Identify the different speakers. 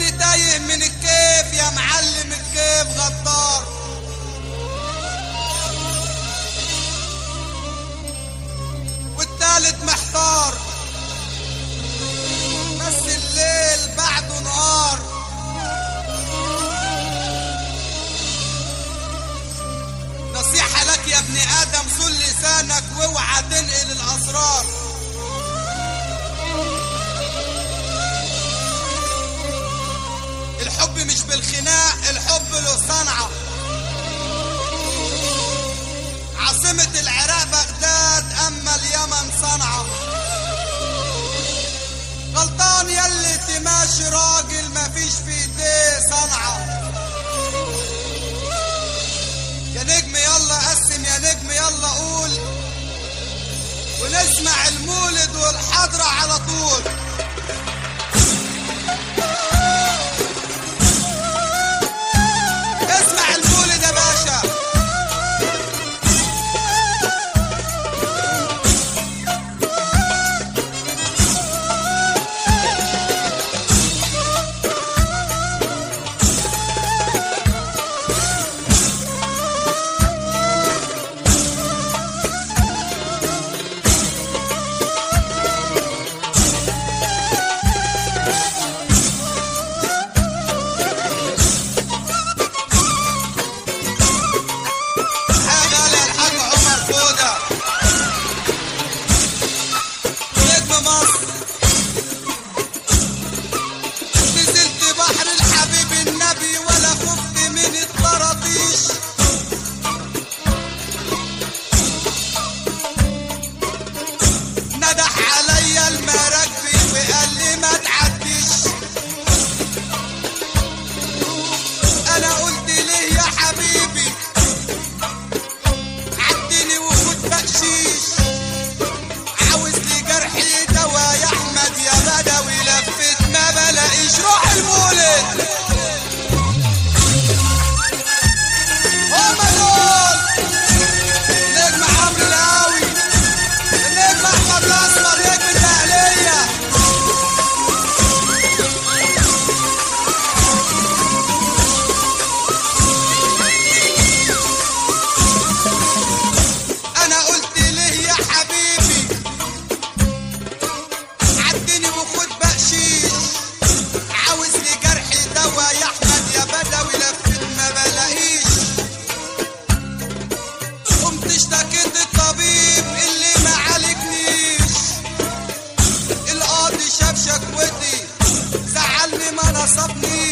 Speaker 1: والتاني تايه من الكيف يا معلم الكيف غدار والتالت محتار بس الليل بعده نهار نصيحة لك يا ابن آدم صل لسانك واوعى تنقل الأسرار الحب مش بالخناق الحب له صنعة عاصمة العراق بغداد أما اليمن صنعاء غلطان يلي تماشي راجل مفيش في ايديه صنعة يا نجم يلا قسم يا نجم يلا قول ونسمع المولد والحضرة على طول اسمع المولد يا باشا حاجة للحاج عمر فودة نجم مصر نزلت بحر الحبيب النبي ولا خفت من الطراطيش ندح عليا المراكبي وقال لي ما تعديش انا قلت ليه يا حبيبي عدني وخد بقشيش عاوز لي جرحي دوا يا احمد يا بدوي لفت ما بلاقيش روح المولد هما دول نجم عمرو القوي النجم احمد الاسمر نجم الاهليه انا قلت ليه يا حبيبي عدني وخد بقشيش عاوز لي جرحي دوا يا احمد يا بدوي لفت ما بلاقيش قمت اشتكيت الطبيب اللي ما عالجنيش القاضي شاف شكوتي زعلني ما نصبنيش